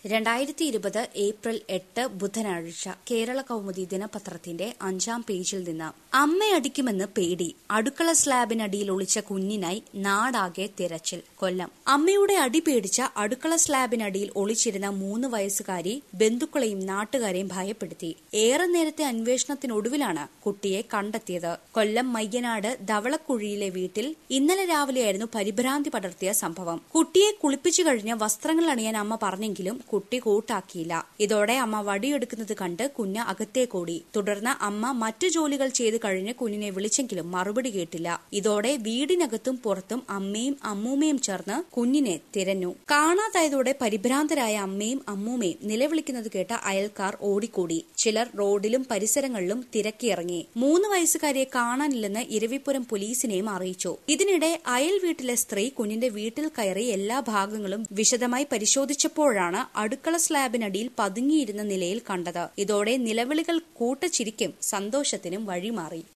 രണ്ടായിരത്തി ഇരുപത് ഏപ്രിൽ എട്ട് ബുധനാഴ്ച കേരള കൗമുദി ദിനപത്രത്തിന്റെ അഞ്ചാം പേജിൽ നിന്ന് അമ്മയടിക്കുമെന്ന് പേടി അടുക്കള സ്ലാബിനടിയിൽ ഒളിച്ച കുഞ്ഞിനായി നാടാകെ തിരച്ചിൽ കൊല്ലം അമ്മയുടെ അടി പേടിച്ച അടുക്കള സ്ലാബിനടിയിൽ ഒളിച്ചിരുന്ന മൂന്ന് വയസ്സുകാരി ബന്ധുക്കളെയും നാട്ടുകാരെയും ഭയപ്പെടുത്തി ഏറെ നേരത്തെ അന്വേഷണത്തിനൊടുവിലാണ് കുട്ടിയെ കണ്ടെത്തിയത് കൊല്ലം മയ്യനാട് ധവളക്കുഴിയിലെ വീട്ടിൽ ഇന്നലെ രാവിലെയായിരുന്നു പരിഭ്രാന്തി പടർത്തിയ സംഭവം കുട്ടിയെ കുളിപ്പിച്ചു കഴിഞ്ഞ് വസ്ത്രങ്ങൾ അണിയാൻ അമ്മ പറഞ്ഞെങ്കിലും കുട്ടി കൂട്ടാക്കിയില്ല ഇതോടെ അമ്മ വടിയെടുക്കുന്നത് കണ്ട് കുഞ്ഞ് അകത്തേക്കോടി തുടർന്ന് അമ്മ മറ്റു ജോലികൾ ചെയ്ത് കഴിഞ്ഞ് കുഞ്ഞിനെ വിളിച്ചെങ്കിലും മറുപടി കേട്ടില്ല ഇതോടെ വീടിനകത്തും പുറത്തും അമ്മയും അമ്മൂമ്മയും ചേർന്ന് കുഞ്ഞിനെ തിരഞ്ഞു കാണാതായതോടെ പരിഭ്രാന്തരായ അമ്മയും അമ്മൂമ്മയും നിലവിളിക്കുന്നത് കേട്ട അയൽക്കാർ ഓടിക്കൂടി ചിലർ റോഡിലും പരിസരങ്ങളിലും തിരക്കിയിറങ്ങി മൂന്ന് വയസ്സുകാരിയെ കാണാനില്ലെന്ന് ഇരവിപുരം പോലീസിനെയും അറിയിച്ചു ഇതിനിടെ അയൽ വീട്ടിലെ സ്ത്രീ കുഞ്ഞിന്റെ വീട്ടിൽ കയറി എല്ലാ ഭാഗങ്ങളും വിശദമായി പരിശോധിച്ചപ്പോഴാണ് അടുക്കള സ്ലാബിനടിയിൽ പതുങ്ങിയിരുന്ന നിലയിൽ കണ്ടത് ഇതോടെ നിലവിളികൾ കൂട്ടച്ചിരിക്കും സന്തോഷത്തിനും വഴിമാറി